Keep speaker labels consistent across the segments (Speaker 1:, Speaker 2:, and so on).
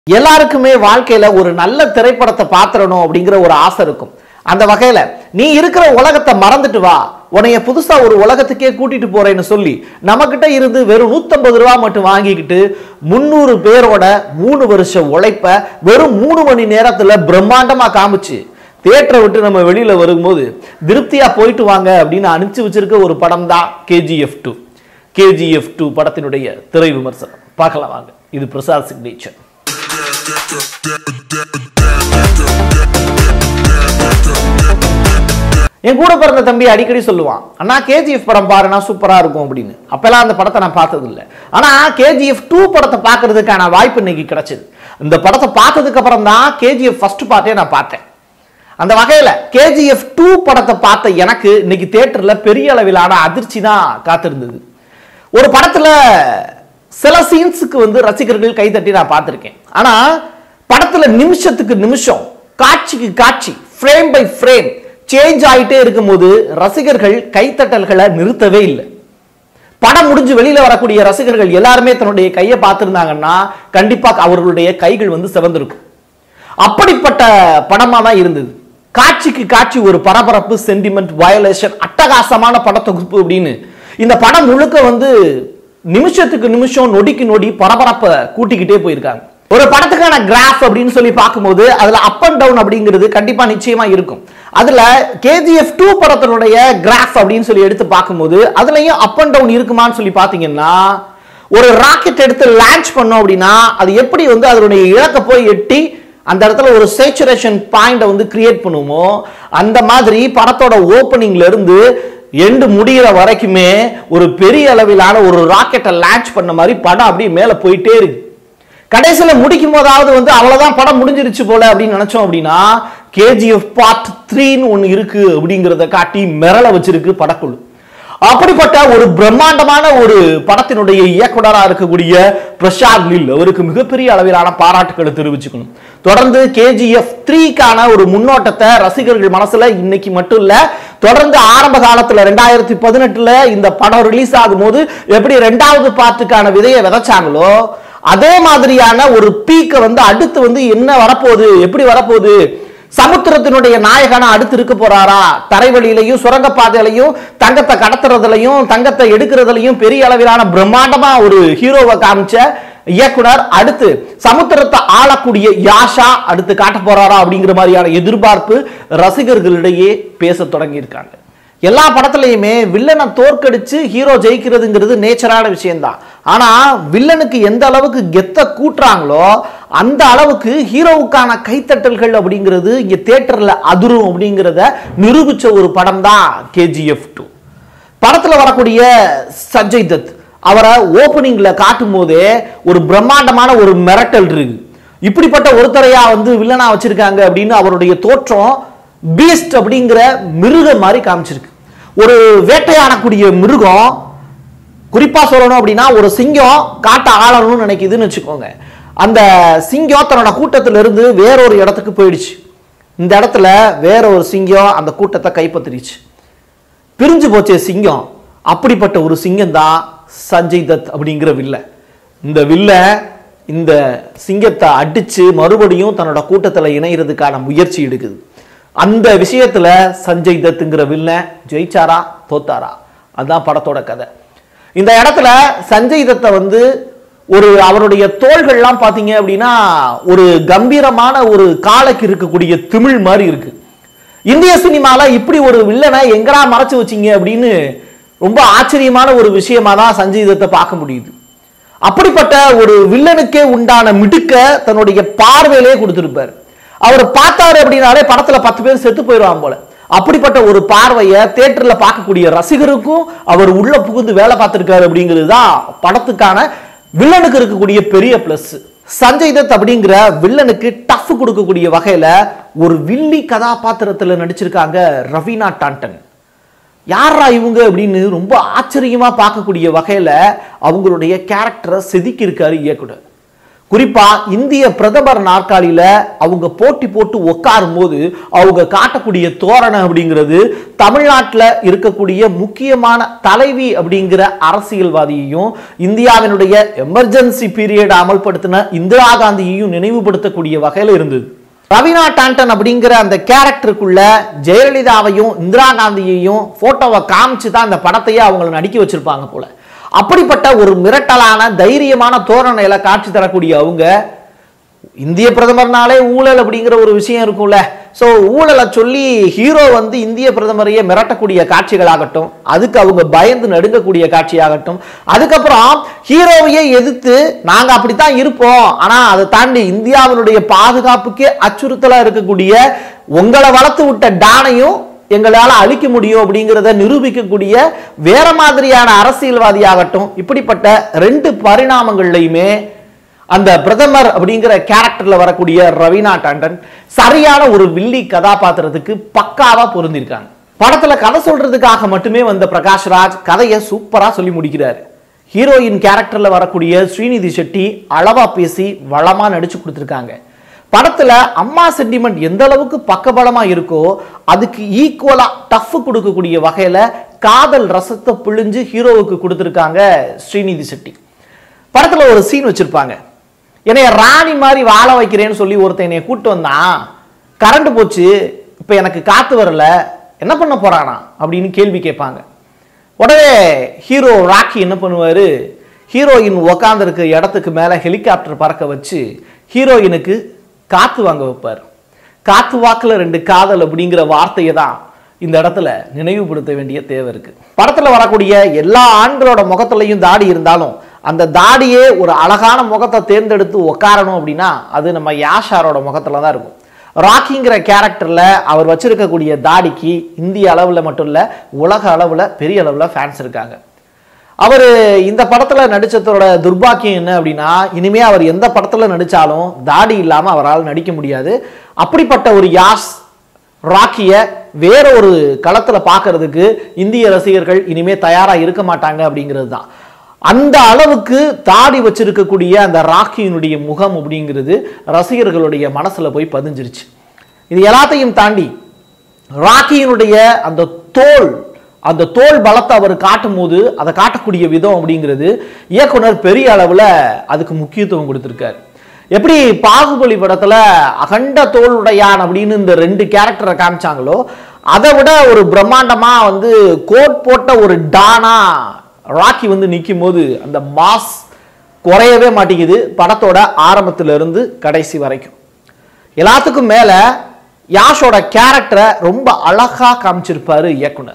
Speaker 1: எல்லாருக்குமே வாழ்க்கையில ஒரு நல்ல திரைப்படத்தை பாத்திரணும் அப்படிங்கிற ஒரு ஆசை இருக்கும் அந்த வகையில நீ இருக்கிற உலகத்தை மறந்துட்டு வா உன்னைய புதுசா ஒரு உலகத்துக்கே கூட்டிட்டு போறேன்னு சொல்லி நம்மகிட்ட இருந்து வெறும் 150 ரூபா மட்டும் வாங்கிக்கிட்டு முந்நூறு பேரோட மூணு வருஷம் உழைப்ப வெறும் மூணு மணி நேரத்துல பிரம்மாண்டமா காமிச்சு தியேட்டரை விட்டு நம்ம வெளியில வரும்போது திருப்தியா போயிட்டு வாங்க அப்படின்னு அனுப்பிச்சு வச்சிருக்க ஒரு படம் தான் கேஜிஎஃப் டூ கேஜிஎஃப் டூ படத்தினுடைய திரை விமர்சனம் பார்க்கலாம் வாங்க இது பிரசாத் சிக்னேச்சர் என் கூட பிறந்த தம்பி அடிக்கடி சொல்லுவான் அண்ணா கேஜிஎஃப் படம் பாருனா சூப்பரா இருக்கும் அப்படின்னு அப்பெல்லாம் அந்த படத்தை நான் பார்த்தது இல்லை ஆனா கேஜிஎஃப் டூ படத்தை பார்க்கறதுக்கான வாய்ப்பு இன்னைக்கு கிடைச்சது இந்த படத்தை பார்த்ததுக்கு அப்புறம் தான் கேஜிஎஃப் ஃபர்ஸ்ட் பார்ட்டே நான் பார்த்தேன் அந்த வகையில கேஜிஎஃப் டூ படத்தை பார்த்த எனக்கு இன்னைக்கு தியேட்டர்ல பெரிய அளவிலான அதிர்ச்சி தான் காத்திருந்தது ஒரு படத்துல சில சீன்ஸுக்கு வந்து ரசிகர்கள் கைதட்டி நான் பார்த்திருக்கேன் ஆனா படத்துல நிமிஷத்துக்கு நிமிஷம் காட்சிக்கு காட்சி ஃப்ரேம் பை ஃப்ரேம் சேஞ்ச் ஆயிட்டே இருக்கும்போது ரசிகர்கள் கைத்தட்டல்களை நிறுத்தவே இல்லை படம் முடிஞ்சு வெளியில வரக்கூடிய ரசிகர்கள் எல்லாருமே தன்னுடைய கையை பார்த்திருந்தாங்கன்னா கண்டிப்பா அவர்களுடைய கைகள் வந்து சிவந்திருக்கும் அப்படிப்பட்ட படமா தான் இருந்தது காட்சிக்கு காட்சி ஒரு பரபரப்பு சென்டிமெண்ட் வயலேஷன் அட்டகாசமான படத்தொகுப்பு அப்படின்னு இந்த படம் முழுக்க வந்து நிமிஷத்துக்கு நிமிஷம் நொடிக்கு நொடி பரபரப்பை கூட்டிக்கிட்டே போயிருக்காங்க ஒரு படத்துக்கான கிராஃப் அப்படின்னு சொல்லி பார்க்கும்போது அதுல அப் அண்ட் டவுன் அப்படிங்கிறது கண்டிப்பா நிச்சயமா இருக்கும் அதுல கேஜிஎஃப் டூ படத்தினுடைய கிராஃப் அப்படின்னு சொல்லி எடுத்து பார்க்கும்போது அதுலயும் அப் அண்ட் டவுன் இருக்குமான்னு சொல்லி பாத்தீங்கன்னா ஒரு ராக்கெட் எடுத்து லான்ச் பண்ணோம் அப்படின்னா அது எப்படி வந்து அதனுடைய இலக்கை போய் எட்டி அந்த இடத்துல ஒரு சேச்சுரேஷன் பாயிண்ட வந்து கிரியேட் பண்ணுவோமோ அந்த மாதிரி படத்தோட ஓப்பனிங்ல இருந்து எண்டு முடிகிற வரைக்குமே ஒரு பெரிய அளவிலான ஒரு ராக்கெட்டை லான்ச் பண்ண மாதிரி படம் அப்படியே மேல போயிட்டே இருக்கு கடைசியில முடிக்கும் போதாவது வந்து அவ்வளவுதான் படம் முடிஞ்சிருச்சு போல அப்படின்னு நினைச்சோம் அப்படின்னா கேஜிஎஃப் பார்ட் த்ரீன்னு ஒன்னு இருக்கு அப்படிங்கிறத காட்டி மிரள வச்சிருக்கு படக்குழு அப்படிப்பட்ட ஒரு பிரம்மாண்டமான ஒரு படத்தினுடைய இயக்குனரா இருக்கக்கூடிய பிரசாத் லில் அவருக்கு மிகப்பெரிய அளவிலான பாராட்டுக்களை தெரிவிச்சுக்கணும் தொடர்ந்து கேஜிஎஃப் த்ரீக்கான ஒரு முன்னோட்டத்தை ரசிகர்கள் மனசுல இன்னைக்கு மட்டும் இல்ல தொடர்ந்து ஆரம்ப காலத்துல ரெண்டாயிரத்தி பதினெட்டுல இந்த படம் ரிலீஸ் ஆகும்போது எப்படி ரெண்டாவது பார்ட்டுக்கான விதையை விதைச்சாங்களோ அதே மாதிரியான ஒரு பீக்கை வந்து அடுத்து வந்து என்ன வரப்போகுது எப்படி வரப்போகுது சமுத்திரத்தினுடைய நாயகனா அடுத்து இருக்க போறாரா தரைவழியிலையும் சுரங்கப்பாதையிலையும் தங்கத்தை கடத்துறதுலையும் தங்கத்தை எடுக்கிறதுலையும் பெரிய அளவிலான பிரம்மாண்டமா ஒரு ஹீரோவை காமிச்ச இயக்குனர் அடுத்து சமுத்திரத்தை ஆளக்கூடிய யாஷா அடுத்து காட்ட போறாரா அப்படிங்கிற மாதிரியான எதிர்பார்ப்பு ரசிகர்களிடையே பேச தொடங்கி இருக்காங்க எல்லா படத்துலையுமே வில்லனை தோற்கடிச்சு ஹீரோ ஜெயிக்கிறதுங்கிறது நேச்சரான விஷயம்தான் ஆனா வில்லனுக்கு எந்த அளவுக்கு கெத்த கூட்டுறாங்களோ அந்த அளவுக்கு ஹீரோவுக்கான கைத்தட்டல்கள் அப்படிங்கிறது இங்க தியேட்டர்ல அதிரும் அப்படிங்கிறத நிரூபிச்ச ஒரு படம் தான் கேஜிஎஃப் டூ படத்துல வரக்கூடிய சஞ்சய் தத் அவரை ஓப்பனிங்ல காட்டும் போதே ஒரு பிரம்மாண்டமான ஒரு மிரட்டல் இருக்கு இப்படிப்பட்ட ஒருத்தரையா வந்து வில்லனா வச்சிருக்காங்க அப்படின்னு அவருடைய தோற்றம் பீஸ்ட் அப்படிங்கிற மிருகம் மாதிரி காமிச்சிருக்கு ஒரு வேட்டையாடக்கூடிய மிருகம் குறிப்பா சொல்லணும் அப்படின்னா ஒரு சிங்கம் காட்டை ஆளணும்னு நினைக்குதுன்னு வச்சுக்கோங்க அந்த சிங்கம் தன்னோட கூட்டத்துல இருந்து வேறொரு இடத்துக்கு போயிடுச்சு இந்த இடத்துல வேற ஒரு சிங்கம் அந்த கூட்டத்தை கைப்பற்றிடுச்சு பிரிஞ்சு போச்சே சிங்கம் அப்படிப்பட்ட ஒரு சிங்கம் தான் சஞ்சய் தத் அப்படிங்கிற வில்ல இந்த வில்ல இந்த சிங்கத்தை அடிச்சு மறுபடியும் தன்னோட கூட்டத்தில் இணைகிறதுக்கான முயற்சி எடுக்குது அந்த விஷயத்துல சஞ்சய் தத்துங்கிற வில்லன் ஜெயிச்சாரா தோத்தாரா அதுதான் படத்தோட கதை இந்த இடத்துல சஞ்சய் தத்தை வந்து ஒரு அவருடைய தோள்கள்லாம் பார்த்தீங்க அப்படின்னா ஒரு கம்பீரமான ஒரு காலைக்கு இருக்கக்கூடிய திமிழ் மாதிரி இருக்கு இந்திய சினிமால இப்படி ஒரு வில்லனை எங்கடா மறைச்சு வச்சீங்க அப்படின்னு ரொம்ப ஆச்சரியமான ஒரு விஷயமா தான் சஞ்சய் தத்தை பார்க்க முடியுது அப்படிப்பட்ட ஒரு வில்லனுக்கே உண்டான மிடுக்க தன்னுடைய பார்வையிலே கொடுத்திருப்பார் அவர் பார்த்தாரு அப்படின்னாலே படத்துல பத்து பேர் செத்து போயிடுவாங்க போல அப்படிப்பட்ட ஒரு பார்வையை தேட்டர்ல பார்க்கக்கூடிய ரசிகருக்கும் அவர் உள்ள புகுந்து வேலை பார்த்திருக்காரு அப்படிங்கிறது தான் படத்துக்கான வில்லனுக்கு இருக்கக்கூடிய பெரிய பிளஸ் சஞ்சய் தத் அப்படிங்கிற வில்லனுக்கு டஃப் கொடுக்கக்கூடிய வகையில ஒரு வில்லி கதாபாத்திரத்துல நடிச்சிருக்காங்க ரவீனா டாண்டன் யாரா இவங்க அப்படின்னு ரொம்ப ஆச்சரியமா பார்க்கக்கூடிய வகையில அவங்களுடைய கேரக்டரை செதுக்கி இருக்காரு இயக்குனர் குறிப்பா இந்திய பிரதமர் நாற்காலியில அவங்க போட்டி போட்டு உட்காரும் போது அவங்க காட்டக்கூடிய தோரணை அப்படிங்கிறது தமிழ்நாட்டில் இருக்கக்கூடிய முக்கியமான தலைவி அப்படிங்கிற அரசியல்வாதியையும் இந்தியாவினுடைய எமர்ஜென்சி பீரியட் அமல்படுத்தின இந்திரா காந்தியையும் நினைவுபடுத்தக்கூடிய வகையில் இருந்தது ரவீனா டாண்டன் அப்படிங்கிற அந்த கேரக்டருக்குள்ள ஜெயலலிதாவையும் இந்திரா காந்தியையும் போட்டோவை காமிச்சு தான் அந்த படத்தையே அவங்களை நடிக்க வச்சிருப்பாங்க போல அப்படிப்பட்ட ஒரு மிரட்டலான தைரியமான தோரணையில காட்சி தரக்கூடிய அவங்க இந்திய பிரதமர்னாலே ஊழல் அப்படிங்கிற ஒரு விஷயம் இருக்கும்ல ஸோ ஊழலை சொல்லி ஹீரோ வந்து இந்திய பிரதமரையே மிரட்டக்கூடிய காட்சிகளாகட்டும் அதுக்கு அவங்க பயந்து நடுங்கக்கூடிய காட்சியாகட்டும் அதுக்கப்புறம் ஹீரோவையே எதிர்த்து நாங்கள் அப்படித்தான் இருப்போம் ஆனால் அதை தாண்டி இந்தியாவினுடைய பாதுகாப்புக்கே அச்சுறுத்தலாக இருக்கக்கூடிய உங்களை வளர்த்து விட்ட டானையும் எங்களால் அழிக்க முடியும் அப்படிங்கிறத நிரூபிக்கக்கூடிய வேற மாதிரியான அரசியல்வாதியாகட்டும் இப்படிப்பட்ட ரெண்டு பரிணாமங்கள்லையுமே அந்த பிரதமர் அப்படிங்கிற கேரக்டர்ல வரக்கூடிய ரவீனா டாண்டன் சரியான ஒரு வில்லி கதாபாத்திரத்துக்கு பக்காவா பொருந்திருக்காங்க படத்துல கதை சொல்றதுக்காக மட்டுமே வந்த பிரகாஷ்ராஜ் கதையை சூப்பரா சொல்லி முடிக்கிறாரு ஹீரோயின் கேரக்டர்ல வரக்கூடிய ஸ்ரீநிதி செட்டி அளவா பேசி வளமா நடிச்சு கொடுத்துருக்காங்க படத்துல அம்மா சென்டிமெண்ட் எந்த அளவுக்கு பக்கபலமா இருக்கோ அதுக்கு ஈக்குவலா டஃப் கொடுக்கக்கூடிய வகையில காதல் ரசத்தை பிழிஞ்சு ஹீரோவுக்கு கொடுத்துருக்காங்க ஸ்ரீநிதி செட்டி படத்துல ஒரு சீன் வச்சிருப்பாங்க என்னைய ராணி மாதிரி வாழ வைக்கிறேன்னு சொல்லி ஒருத்தன் என்னைய கூட்டு வந்தான் கரண்ட் போச்சு இப்போ எனக்கு காத்து வரல என்ன பண்ண போறானா அப்படின்னு கேள்வி கேட்பாங்க உடனே ஹீரோ ராக்கி என்ன பண்ணுவாரு ஹீரோயின் உக்காந்துருக்க இடத்துக்கு மேலே ஹெலிகாப்டர் பறக்க வச்சு ஹீரோயினுக்கு காத்து வாங்க வைப்பார் காத்து வாக்குல ரெண்டு காதல் அப்படிங்கிற வார்த்தையை தான் இந்த இடத்துல நினைவுபடுத்த வேண்டிய தேவை இருக்கு படத்துல வரக்கூடிய எல்லா ஆண்களோட முகத்துலையும் தாடி இருந்தாலும் அந்த தாடியே ஒரு அழகான முகத்தை தேர்ந்தெடுத்து உட்காரணும் அப்படின்னா அது நம்ம யாஷாரோட முகத்துல தான் இருக்கும் ராக்கிங்கிற கேரக்டர்ல அவர் வச்சிருக்கக்கூடிய தாடிக்கு இந்திய அளவில் மட்டும் இல்ல உலக அளவில் பெரிய அளவில் ஃபேன்ஸ் இருக்காங்க அவர் இந்த படத்துல நடிச்சதோட துர்பாக்கியம் என்ன அப்படின்னா இனிமே அவர் எந்த படத்துல நடிச்சாலும் தாடி இல்லாம அவரால் நடிக்க முடியாது அப்படிப்பட்ட ஒரு யாஸ் ராக்கிய வேற ஒரு களத்துல பார்க்கிறதுக்கு இந்திய ரசிகர்கள் இனிமே தயாரா இருக்க மாட்டாங்க அப்படிங்கிறது தான் அந்த அளவுக்கு தாடி வச்சிருக்கக்கூடிய அந்த ராக்கியினுடைய முகம் அப்படிங்கிறது ரசிகர்களுடைய மனசுல போய் பதிஞ்சிருச்சு இது எல்லாத்தையும் தாண்டி ராக்கியினுடைய அந்த தோல் அந்த தோல் பலத்தை அவர் காட்டும் போது அதை காட்டக்கூடிய விதம் அப்படிங்கிறது இயக்குனர் பெரிய அளவில் அதுக்கு முக்கியத்துவம் கொடுத்துருக்காரு எப்படி பாகுபலி படத்துல அகண்ட தோளுடையான் அப்படின்னு இந்த ரெண்டு கேரக்டரை காமிச்சாங்களோ அதை விட ஒரு பிரம்மாண்டமா வந்து கோட் போட்ட ஒரு டானா ராக்கி வந்து நிற்கும் போது அந்த மாஸ் குறையவே மாட்டேங்குது படத்தோட ஆரம்பத்துல இருந்து கடைசி வரைக்கும் எல்லாத்துக்கும் மேல யாஷோட கேரக்டரை ரொம்ப அழகா காமிச்சிருப்பாரு இயக்குனர்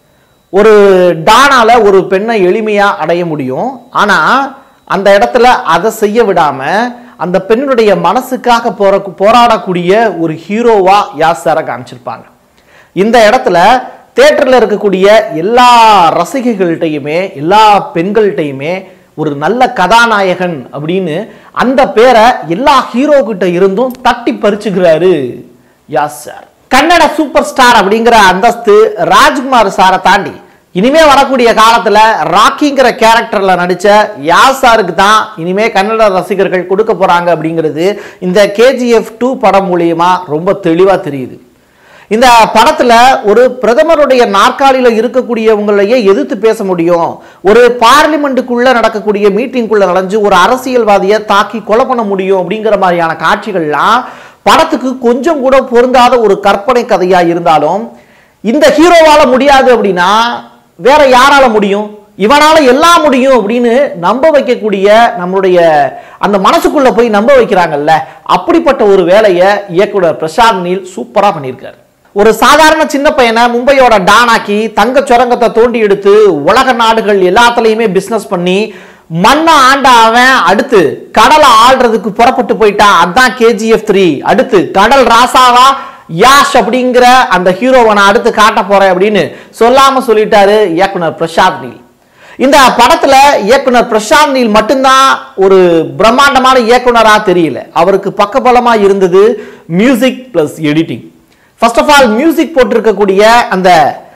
Speaker 1: ஒரு டானால ஒரு பெண்ணை எளிமையா அடைய முடியும் ஆனா அந்த இடத்துல அதை செய்ய விடாம அந்த பெண்ணுடைய மனசுக்காக போற போராடக்கூடிய ஒரு ஹீரோவா யாசாரை காமிச்சிருப்பாங்க இந்த இடத்துல தேட்டரில் இருக்கக்கூடிய எல்லா ரசிகைகள்கிட்டையுமே எல்லா பெண்கள்கிட்டையுமே ஒரு நல்ல கதாநாயகன் அப்படின்னு அந்த பேரை எல்லா ஹீரோ கிட்ட இருந்தும் தட்டி பறிச்சுக்கிறாரு Yash sir Kannada super star அப்படிங்கிற அந்தஸ்து ராஜ்குமார் சாரை தாண்டி இனிமே வரக்கூடிய காலத்துல ராக்கிங்கிற கேரக்டர்ல நடிச்ச யாஸ் சாருக்கு தான் இனிமே கன்னட ரசிகர்கள் கொடுக்க போறாங்க அப்படிங்கிறது இந்த கேஜிஎஃப் டூ படம் மூலியமா ரொம்ப தெளிவா தெரியுது இந்த படத்துல ஒரு பிரதமருடைய நாற்காலியில இருக்கக்கூடியவங்களையே எதிர்த்து பேச முடியும் ஒரு பார்லிமெண்ட்டுக்குள்ள நடக்கக்கூடிய மீட்டிங்குள்ள நுழைஞ்சு ஒரு அரசியல்வாதியை தாக்கி கொலை பண்ண முடியும் அப்படிங்கிற மாதிரியான காட்சிகள்லாம் படத்துக்கு கொஞ்சம் கூட பொருந்தாத ஒரு கற்பனை கதையா இருந்தாலும் இந்த ஹீரோவால முடியாது அப்படின்னா வேற யாரால முடியும் இவனால எல்லாம் முடியும் அப்படின்னு நம்ப வைக்கக்கூடிய நம்மளுடைய அந்த மனசுக்குள்ள போய் நம்ப வைக்கிறாங்கல்ல அப்படிப்பட்ட ஒரு வேலையை இயக்குனர் பிரசாந்த் நீல் சூப்பரா பண்ணியிருக்காரு ஒரு சாதாரண சின்ன பையனை மும்பையோட டானாக்கி தங்க சுரங்கத்தை தோண்டி எடுத்து உலக நாடுகள் எல்லாத்துலயுமே பிசினஸ் பண்ணி மண்ணை ஆண்ட அவன் அடுத்து கடலை ஆள்றதுக்கு புறப்பட்டு போயிட்டான் அதான் கேஜிஎஃப் த்ரீ அடுத்து கடல் ராசாவா யாஷ் அப்படிங்கிற அந்த ஹீரோவை நான் அடுத்து காட்ட போறேன் அப்படின்னு சொல்லாம சொல்லிட்டாரு இயக்குனர் பிரசாந்த் நீல் இந்த படத்துல இயக்குனர் பிரசாந்த் நீல் மட்டும்தான் ஒரு பிரம்மாண்டமான இயக்குனரா தெரியல அவருக்கு பக்கபலமா இருந்தது music plus editing first of all music போட்டிருக்கக்கூடிய அந்த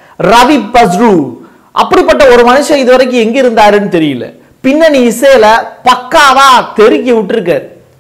Speaker 1: ரவி பஸ்ரு அப்படிப்பட்ட ஒரு மனுஷன் இது வரைக்கும் எங்க இருந்தாருன்னு தெரியல பின்னணி இசையில பக்காவா தெருக்கி விட்டுருக்காரு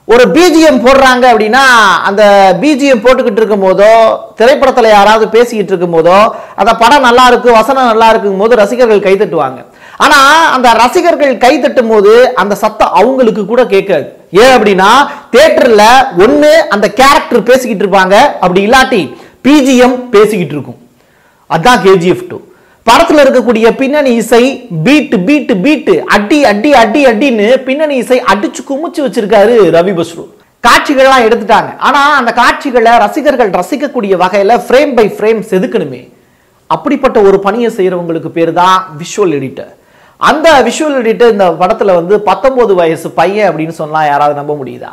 Speaker 1: ஒரு பிஜிஎம் போடுறாங்க அப்படின்னா அந்த பிஜிஎம் போட்டுக்கிட்டு இருக்கும் போதோ திரைப்படத்துல யாராவது பேசிக்கிட்டு இருக்கும் போதோ அந்த படம் நல்லா இருக்கு வசனம் நல்லா இருக்கும் போது ரசிகர்கள் கைத்தட்டுவாங்க ஆனா அந்த ரசிகர்கள் கைத்தட்டும் போது அந்த சத்தம் அவங்களுக்கு கூட கேட்காது ஏன் அப்படின்னா தியேட்டர்ல ஒண்ணு அந்த கேரக்டர் பேசிக்கிட்டு இருப்பாங்க அப்படி இல்லாட்டி பிஜிஎம் பேசிக்கிட்டு இருக்கும் அதான் கேஜிஎஃப் டூ படத்துல இருக்கக்கூடிய பின்னணி இசை பீட் பீட் பீட் அடி அடி அடி அடின்னு பின்னணி இசை அடிச்சு குமிச்சு வச்சிருக்காரு ரவி பஸ்ரு காட்சிகள்லாம் எடுத்துட்டாங்க ஆனா அந்த காட்சிகளை ரசிகர்கள் ரசிக்கக்கூடிய வகையில ஃப்ரேம் பை ஃப்ரேம் செதுக்கணுமே அப்படிப்பட்ட ஒரு பணியை செய்யறவங்களுக்கு பேர் தான் விஷுவல் எடிட்டர் அந்த விஷுவல் எடிட்டர் இந்த படத்துல வந்து பத்தொன்பது வயசு பையன் அப்படின்னு சொன்னா யாராவது நம்ப முடியுதா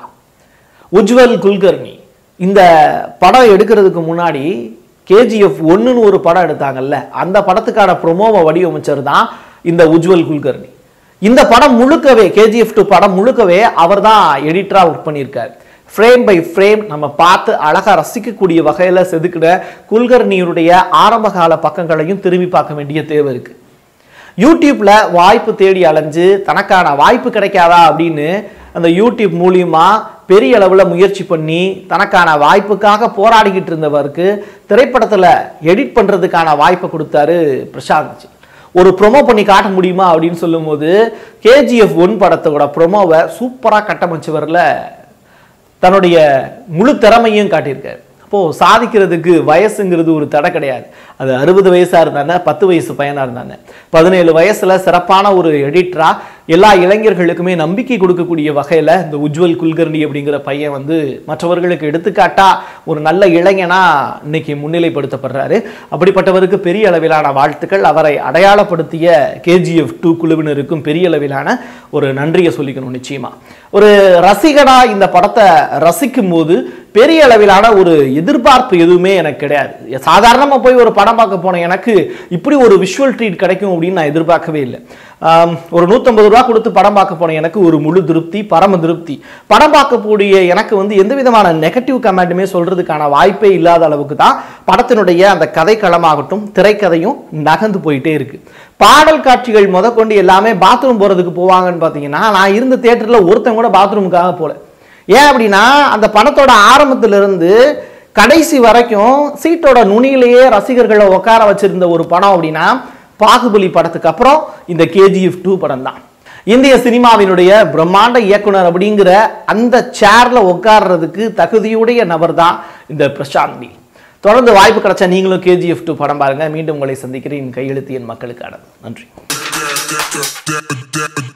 Speaker 1: உஜ்வல் குல்கர்னி இந்த படம் எடுக்கிறதுக்கு முன்னாடி கேஜிஎஃப் ஒன்றுன்னு ஒரு படம் எடுத்தாங்கல்ல அந்த படத்துக்கான ப்ரொமோவை வடிவமைச்சர் தான் இந்த உஜ்வல் குல்கர்னி இந்த படம் முழுக்கவே கேஜிஎஃப் டூ படம் முழுக்கவே அவர் தான் எடிட்டராக ஒர்க் பண்ணியிருக்காரு ஃப்ரேம் பை ஃப்ரேம் நம்ம பார்த்து அழகாக ரசிக்கக்கூடிய வகையில் செதுக்கிற குல்கர்னியுடைய ஆரம்பகால பக்கங்களையும் திரும்பி பார்க்க வேண்டிய தேவை இருக்குது யூடியூப்ல வாய்ப்பு தேடி அலைஞ்சு தனக்கான வாய்ப்பு கிடைக்காதா அப்படின்னு அந்த யூடியூப் மூலியமா பெரிய அளவில் முயற்சி பண்ணி தனக்கான வாய்ப்புக்காக போராடிக்கிட்டு இருந்தவருக்கு திரைப்படத்தில் எடிட் பண்ணுறதுக்கான வாய்ப்பை கொடுத்தாரு பிரசாந்த் ஜி. ஒரு ப்ரொமோ பண்ணி காட்ட முடியுமா அப்படின்னு சொல்லும்போது கேஜிஎஃப் ஒன் படத்தோட ப்ரொமோவை சூப்பராக கட்டமைச்சவரில் தன்னுடைய முழு திறமையும் காட்டியிருக்காரு அப்போ சாதிக்கிறதுக்கு வயசுங்கிறது ஒரு தடை கிடையாது அது அறுபது வயசா இருந்தானே பத்து வயசு பையனா இருந்தானே பதினேழு வயசுல சிறப்பான ஒரு எடிட்டரா எல்லா இளைஞர்களுக்குமே நம்பிக்கை கொடுக்கக்கூடிய வகையில இந்த உஜ்வல் குல்கர்னி அப்படிங்கிற பையன் வந்து மற்றவர்களுக்கு எடுத்துக்காட்டா ஒரு நல்ல இளைஞனா இன்னைக்கு முன்னிலைப்படுத்தப்படுறாரு அப்படிப்பட்டவருக்கு பெரிய அளவிலான வாழ்த்துக்கள் அவரை அடையாளப்படுத்திய கேஜிஎஃப் டூ குழுவினருக்கும் பெரிய அளவிலான ஒரு நன்றியை சொல்லிக்கணும் நிச்சயமா ஒரு ரசிகனா இந்த படத்தை ரசிக்கும் போது பெரிய அளவிலான ஒரு எதிர்பார்ப்பு எதுவுமே எனக்கு கிடையாது சாதாரணமாக போய் ஒரு படம் பார்க்க போன எனக்கு இப்படி ஒரு விஷுவல் ட்ரீட் கிடைக்கும் அப்படின்னு நான் எதிர்பார்க்கவே இல்லை ஆம், ஒரு நூற்றம்பது ரூபா கொடுத்து படம் பார்க்க போன எனக்கு ஒரு முழு திருப்தி பரம திருப்தி படம் பார்க்கக்கூடிய எனக்கு வந்து எந்த விதமான நெகட்டிவ் கமெண்ட்டுமே சொல்றதுக்கான வாய்ப்பே இல்லாத அளவுக்கு தான் படத்தினுடைய அந்த கதைக்களமாகட்டும் திரைக்கதையும் நகர்ந்து போயிட்டே இருக்கு பாடல் காட்சிகள் முதற்கொண்டு எல்லாமே பாத்ரூம் போறதுக்கு போவாங்கன்னு பார்த்தீங்கன்னா நான் இருந்த தியேட்டரில் ஒருத்தன் கூட பாத்ரூமுக்காக போல ஏன் அப்படின்னா அந்த படத்தோட ஆரம்பத்துல இருந்து கடைசி வரைக்கும் சீட்டோட நுனியிலேயே ரசிகர்களை உட்கார வச்சிருந்த ஒரு படம் அப்படின்னா பாகுபலி படத்துக்கு அப்புறம் இந்த கேஜிஎஃப் டூ படம் தான் இந்திய சினிமாவினுடைய பிரம்மாண்ட இயக்குனர் அப்படிங்கிற அந்த சேர்ல உட்கார்றதுக்கு தகுதியுடைய நபர் தான் இந்த பிரசாந்த் நீல் தொடர்ந்து வாய்ப்பு கிடைச்சா நீங்களும் கேஜிஎஃப் டூ படம் பாருங்க மீண்டும் உங்களை சந்திக்கிறேன் கையெழுத்து என் மக்களுக்கானது நன்றி